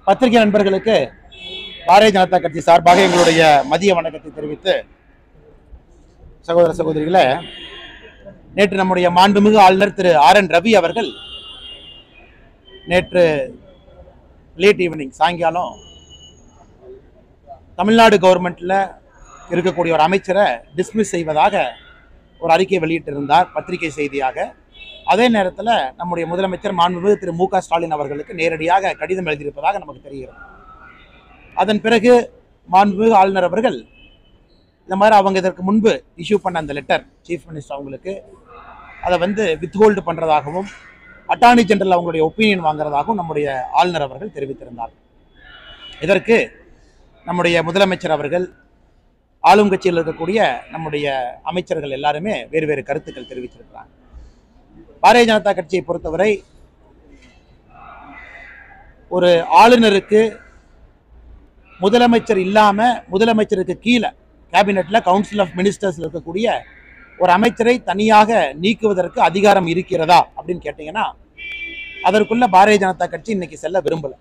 பத்திரிகை நண்பர்களுக்கு பாரதிய ஜனதா கட்சி சார்பாக எங்களுடைய மதிய வணக்கத்தை தெரிவித்து சகோதர சகோதரிகளே நேற்று நம்முடைய மாண்புமிகு ஆளுநர் திரு ஆர் என் ரவி அவர்கள் நேற்று லேட் ஈவினிங் சாயங்காலம் தமிழ்நாடு கவர்மெண்ட்ல இருக்கக்கூடிய ஒரு அமைச்சரை டிஸ்மிஸ் செய்வதாக ஒரு அறிக்கை வெளியிட்டிருந்தார் பத்திரிகை செய்தியாக அதே நேரத்தில் நம்முடைய முதலமைச்சர் மாண்புமிகு திரு மு க ஸ்டாலின் அவர்களுக்கு நேரடியாக கடிதம் எழுதியிருப்பதாக நமக்கு தெரிகிறது அதன் பிறகு மாண்புமிகு ஆளுநர் அவர்கள் இந்த மாதிரி அவங்க இதற்கு முன்பு இஷ்யூ பண்ண அந்த லெட்டர் சீஃப் மினிஸ்டர் அவங்களுக்கு அதை வந்து வித்ஹோல்டு பண்ணுறதாகவும் அட்டார்னி ஜெனரல் அவங்களுடைய ஒப்பீனியன் வாங்குறதாகவும் நம்முடைய ஆளுநர் அவர்கள் தெரிவித்திருந்தார் இதற்கு நம்முடைய முதலமைச்சர் அவர்கள் ஆளும் கட்சியில் இருக்கக்கூடிய நம்முடைய அமைச்சர்கள் எல்லாருமே வேறு வேறு கருத்துக்கள் தெரிவிச்சிருக்கிறாங்க பாரதிய ஜனதா கட்சியை பொறுத்தவரை ஒரு ஆளுநருக்கு முதலமைச்சர் இல்லாம முதலமைச்சருக்கு கீழே கேபினெட்ல கவுன்சில் ஆஃப் மினிஸ்டர்ஸ் இருக்கக்கூடிய ஒரு அமைச்சரை தனியாக நீக்குவதற்கு அதிகாரம் இருக்கிறதா அப்படின்னு கேட்டீங்கன்னா அதற்குள்ள பாரதிய ஜனதா கட்சி இன்னைக்கு செல்ல விரும்பல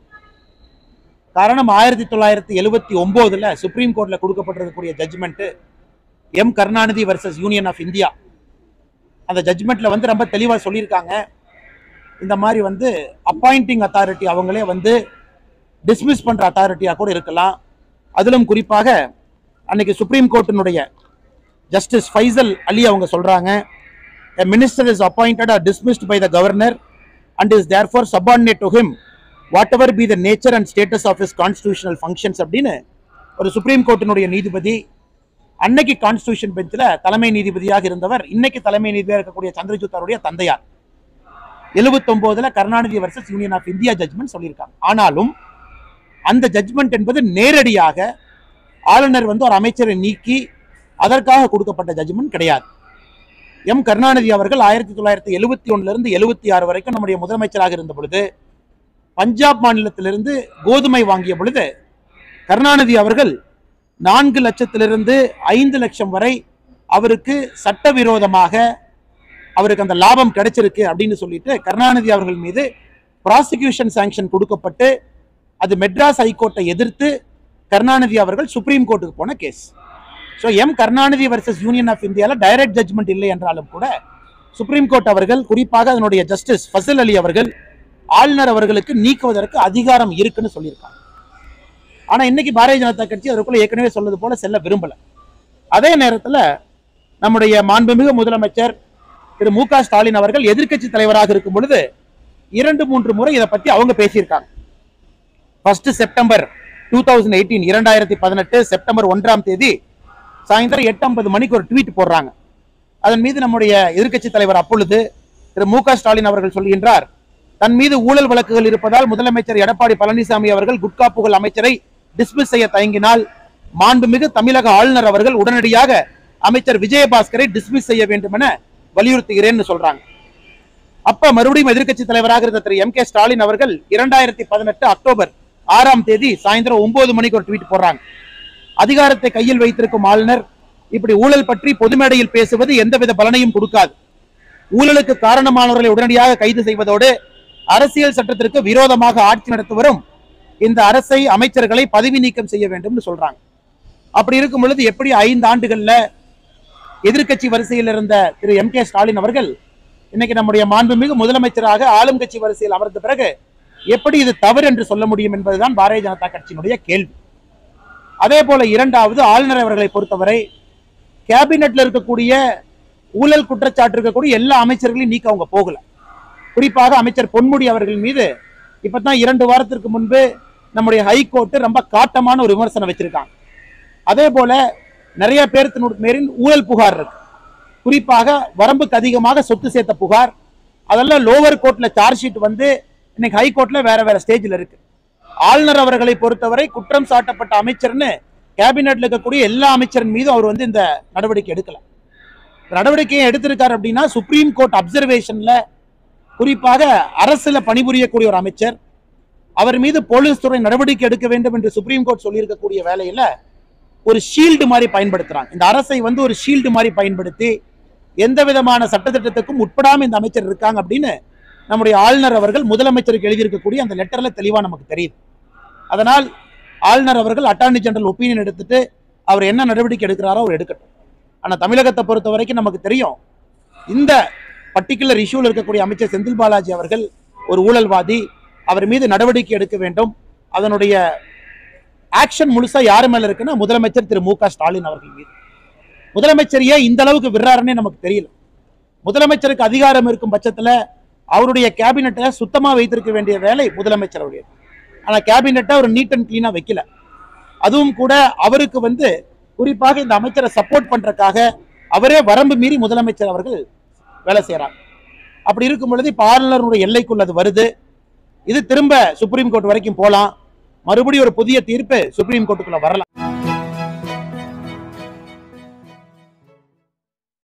காரணம் ஆயிரத்தி தொள்ளாயிரத்தி எழுபத்தி ஒன்பதுல சுப்ரீம் கோர்ட்ல கொடுக்கப்பட்டிருக்கக்கூடிய judgment M Karunanidhi versus union of India அந்த ஜட்ஜ்மெண்ட்ல வந்து ரொம்ப தெளிவா சொல்லியிருக்காங்க இந்த மாதிரி வந்து அப்பாயிண்டிங் அத்தாரிட்டி அவங்களே வந்து டிஸ்மிஸ் பண்ற அத்தாரிட்டியா கூட இருக்கலாம் அதிலும் குறிப்பாக அன்னைக்கு சுப்ரீம் கோர்ட்டினுடைய ஜஸ்டிஸ் ஃபைசல் அலி அவங்க சொல்றாங்க a minister is appointed or dismissed by the governor and is therefore subordinate to him whatever be the nature and status of his constitutional functions அப்படின்னு ஒரு சுப்ரீம் கோர்ட்டினுடைய நீதிபதி அன்னைக்கு கான்ஸ்டியூஷன் பெஞ்சில் தலைமை நீதிபதியாக இருந்தவர் இன்னைக்கு தலைமை நீதிபதியாக இருக்கக்கூடிய சந்திரசூட் அவருடைய தந்தையார் எழுபத்தொன்பதுல Karunanidhi versus union of India judgment சொல்லியிருக்காங்க ஆனாலும் அந்த ஜட்மெண்ட் என்பது நேரடியாக ஆளுநர் வந்து ஒரு அமைச்சரை நீக்கி அதற்காக கொடுக்கப்பட்ட ஜட்மெண்ட் கிடையாது எம் கருணாநிதி அவர்கள் ஆயிரத்தி தொள்ளாயிரத்தி எழுபத்தி ஒண்ணுல இருந்து எழுபத்தி ஆறு வரைக்கும் நம்முடைய முதலமைச்சராக இருந்த பொழுது பஞ்சாப் மாநிலத்திலிருந்து கோதுமை வாங்கிய பொழுது கருணாநிதி அவர்கள் நான்கு லட்சத்திலிருந்து ஐந்து லட்சம் வரை அவருக்கு சட்டவிரோதமாக அவருக்கு அந்த லாபம் கிடைச்சிருக்கு அப்படின்னு சொல்லிட்டு கருணாநிதி அவர்கள் மீது ப்ராசிக்யூஷன் சாங்ஷன் கொடுக்கப்பட்டு அது மெட்ராஸ் ஹைகோர்ட்டை எதிர்த்து கருணாநிதி அவர்கள் சுப்ரீம் கோர்ட்டுக்கு போன case so M Karunanidhi versus union of இந்தியாவில் டைரக்ட் ஜட்மெண்ட் இல்லை என்றாலும் கூட சுப்ரீம் கோர்ட் அவர்கள் குறிப்பாக அதனுடைய ஜஸ்டிஸ் ஃபசல் அலி அவர்கள் ஆளுநர் அவர்களுக்கு நீக்குவதற்கு அதிகாரம் இருக்குன்னு சொல்லியிருக்காங்க ஆனா இன்னைக்கு பாரதிய ஜனதா கட்சி அதற்குள்ள ஏற்கனவே சொன்னது போல செல்ல விரும்பல அதே நேரத்துல நம்முடைய மாண்புமிகு முதலமைச்சர் திரு மு க ஸ்டாலின் அவர்கள் எதிர்க்கட்சி தலைவராக இருக்கும் பொழுது இரண்டு மூன்று முறை இதை பத்தி அவங்க பேசியிருக்காங்க first September two thousand eighteen இரண்டாயிரத்தி பதினெட்டு செப்டம்பர் ஒன்றாம் தேதி சாயந்தரம் எட்டு ஐம்பது மணிக்கு ஒரு ட்வீட் போடுறாங்க அதன் மீது நம்முடைய எதிர்க்கட்சி தலைவர் அப்பொழுது திரு மு க ஸ்டாலின் அவர்கள் சொல்கின்றார் தன் மீது ஊழல் வழக்குகள் இருப்பதால் முதலமைச்சர் எடப்பாடி பழனிசாமி அவர்கள் குட்கா புகழ் அமைச்சரை டிஸ்மிஸ் செய்ய தயங்கினால் மாண்புமிகு தமிழக ஆளுநர் அவர்கள் உடனடியாக அமைச்சர் விஜயபாஸ்கரை டிஸ்மிஸ் செய்ய வேண்டும் என வலியுறுத்துகிறேன்னு சொல்றாங்க அப்ப மறுபடியும் எதிர்க்கட்சி தலைவராக இருந்த திரு எம் கே ஸ்டாலின் அவர்கள் இரண்டாயிரத்தி பதினெட்டு அக்டோபர் ஆறாம் தேதி சாயந்தரம் ஒன்பது மணிக்கு ஒரு ட்வீட் போடுறாங்க அதிகாரத்தை கையில் வைத்திருக்கும் ஆளுநர் இப்படி ஊழல் பற்றி பொது மேடையில் பேசுவது எந்தவித பலனையும் கொடுக்காது ஊழலுக்கு காரணமானவர்களை உடனடியாக கைது செய்வதோடு அரசியல் சட்டத்திற்கு விரோதமாக ஆட்சி நடத்தி வரும் இந்த அரசை அமைச்சர்களை பதவி நீக்கம் செய்ய வேண்டும்னு சொல்றாங்க அப்படி இருக்கும் பொழுது எப்படி ஐந்து ஆண்டுகள்ல எதிர்க்கட்சி வரிசையில் இருந்த திரு எம் கே ஸ்டாலின் அவர்கள் இன்னைக்கு நம்முடைய மாண்புமிகு முதலமைச்சராக ஆளும் கட்சி வரிசையில் அமர்ந்த பிறகு எப்படி இது தவறு என்று சொல்ல முடியும் என்பதுதான் பாரதிய ஜனதா கட்சியினுடைய கேள்வி அதே போல இரண்டாவது ஆளுநர் அவர்களை பொறுத்தவரை கேபினெட்ல இருக்கக்கூடிய ஊழல் குற்றச்சாட்டு இருக்கக்கூடிய எல்லா அமைச்சர்களையும் நீக்க அவங்க போகல குறிப்பாக அமைச்சர் பொன்முடி அவர்கள் மீது இப்பதான் இரண்டு வாரத்திற்கு முன்பு நம்முடைய ஹைகோர்ட் ரொம்ப காட்டமான ஒரு விமர்சனம் வச்சிருக்காங்க அதே போல நிறைய பேருக்கு மேரின் ஊழல் புகார் இருக்கு குறிப்பாக வரம்புக்கு அதிகமாக சொத்து சேர்த்த புகார் அதெல்லாம் லோவர் கோர்ட்ல சார்ஜ் ஷீட் வந்து இன்னைக்கு ஹைகோர்ட்ல வேற வேற ஸ்டேஜ்ல இருக்கு ஆளுநர் அவர்களை பொறுத்தவரை குற்றம் சாட்டப்பட்ட அமைச்சர்னு கேபினெட்ல இருக்கக்கூடிய எல்லா அமைச்சரின் மீதும் அவர் வந்து இந்த நடவடிக்கை எடுக்கல இந்த நடவடிக்கையை எடுத்திருக்காரு அப்படின்னா சுப்ரீம் கோர்ட் அப்சர்வேஷன்ல குறிப்பாக அரசுல பணிபுரியக்கூடிய ஒரு அமைச்சர் அவர் மீது போலீஸ் துறை நடவடிக்கை எடுக்க வேண்டும் என்று சுப்ரீம் கோர்ட் சொல்லியிருக்கக்கூடிய வேலையில ஒரு ஷீல்டு மாதிரி பயன்படுத்துறாங்க இந்த அரசை வந்து ஒரு ஷீல்டு மாதிரி பயன்படுத்தி எந்த விதமான சட்டத்திட்டத்துக்கும் உட்படாம இந்த அமைச்சர் இருக்காங்க அப்படின்னு நம்முடைய ஆளுநர் அவர்கள் முதலமைச்சருக்கு எழுதியிருக்கக்கூடிய அந்த லெட்டர்ல தெளிவா நமக்கு தெரியுது அதனால் ஆளுநர் அவர்கள் அட்டார்னி ஜெனரல் ஒப்பீனியன் எடுத்துட்டு அவர் என்ன நடவடிக்கை எடுக்கிறாரோ அவர் எடுக்கட்டும் ஆனால் தமிழகத்தை பொறுத்த வரைக்கும் நமக்கு தெரியும் இந்த பர்டிகுலர் இஷ்யூவில் இருக்கக்கூடிய அமைச்சர் செந்தில் பாலாஜி அவர்கள் ஒரு ஊழல்வாதி அவர் மீது நடவடிக்கை எடுக்க வேண்டும் அதனுடைய ஆக்ஷன் முழுசா யாரு மேல இருக்குன்னா முதலமைச்சர் திரு மு க ஸ்டாலின் அவர்கள் மீது முதலமைச்சர் ஏன் இந்த அளவுக்கு விடுறாருன்னே நமக்கு தெரியல முதலமைச்சருக்கு அதிகாரம் இருக்கும் பட்சத்துல அவருடைய கேபினெட்டை சுத்தமா வைத்திருக்க வேண்டிய வேலை முதலமைச்சருடைய ஆனா கேபினெட்டை அவர் நீட் அண்ட் கிளீனா வைக்கல அதுவும் கூட அவருக்கு வந்து குறிப்பாக இந்த அமைச்சரை சப்போர்ட் பண்றதுக்காக அவரே வரம்பு மீறி முதலமைச்சர் அவர்கள் வேலை செய்யறாங்க அப்படி இருக்கும் பொழுது இப்ப ஆளுநருடைய எல்லைக்குள்ள அது வருது இது திரும்ப சுப்ரீம் கோர்ட் வரைக்கும் போலாம் மறுபடியும் ஒரு புதிய தீர்ப்பு சுப்ரீம் கோர்ட்டுக்குள்ள வரலாம்